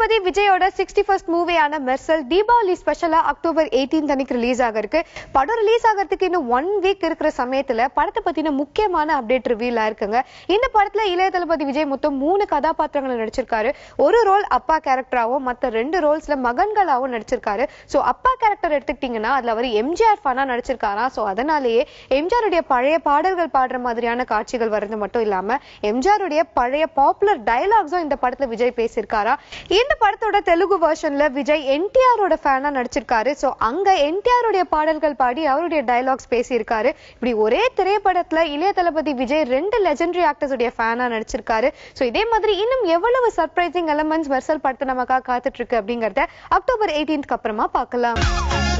தளபதி விஜயோட sixty first மூவியான மெர்சல் தீபாவளி ஸ்பெஷலா அக்டோபர் 18 அன்னைக்கு ரிலீஸ் ஆக இருக்கு படம் ரிலீஸ் ஆகிறதுக்கு இன்னும் ஒன் வீக் இருக்கிற சமயத்துல படத்தை பத்தின முக்கியமான அப்டேட் ரிவீல் ஆயிருக்குங்க இந்த படத்துல இளைய தளபதி விஜய் மொத்தம் மூணு கதாபாத்திரங்களை நடிச்சிருக்காரு ஒரு ரோல் அப்பா கேரக்டராகவும் மத்த ரெண்டு ரோல்ஸ்ல மகன்களாகவும் நடிச்சிருக்காரு சோ அப்பா கேரக்டர் எடுத்துக்கிட்டீங்கன்னா அதுல அவர் எம்ஜிஆர் ஃபனா நடிச்சிருக்காரா சோ அதனாலேயே எம்ஜிஆருடைய பழைய பாடல்கள் பாடுற மாதிரியான காட்சிகள் வர்றது மட்டும் இல்லாம எம்ஜிஆருடைய பழைய பாப்புலர் டயலாக்ஸும் இந்த படத்துல விஜய் பேசியிருக்காரா இந்த படத்தோட தெலுங்கு வெர்ஷன்ல விஜய் என்டிஆரோட ஃபேனா நடிச்சிருக்காரு சோ அங்க என்டிஆருடைய பாடல்கள் பாடி அவருடைய டயலாக்ஸ் பேசியிருக்காரு இப்படி ஒரே திரைப்படத்துல இளைய தளபதி விஜய் ரெண்டு லெஜெண்டரி ஆக்டர்ஸ் உடைய ஃபேனா நடிச்சிருக்காரு சோ இதே மாதிரி இன்னும் எவ்வளவு சர்ப்ரைசிங் எலமெண்ட்ஸ் மெர்சல் படத்தை நமக்காக காத்துட்டு இருக்கு அப்படிங்கறத அக்டோபர் 18க்கு அப்புறமா பார்க்கலாம்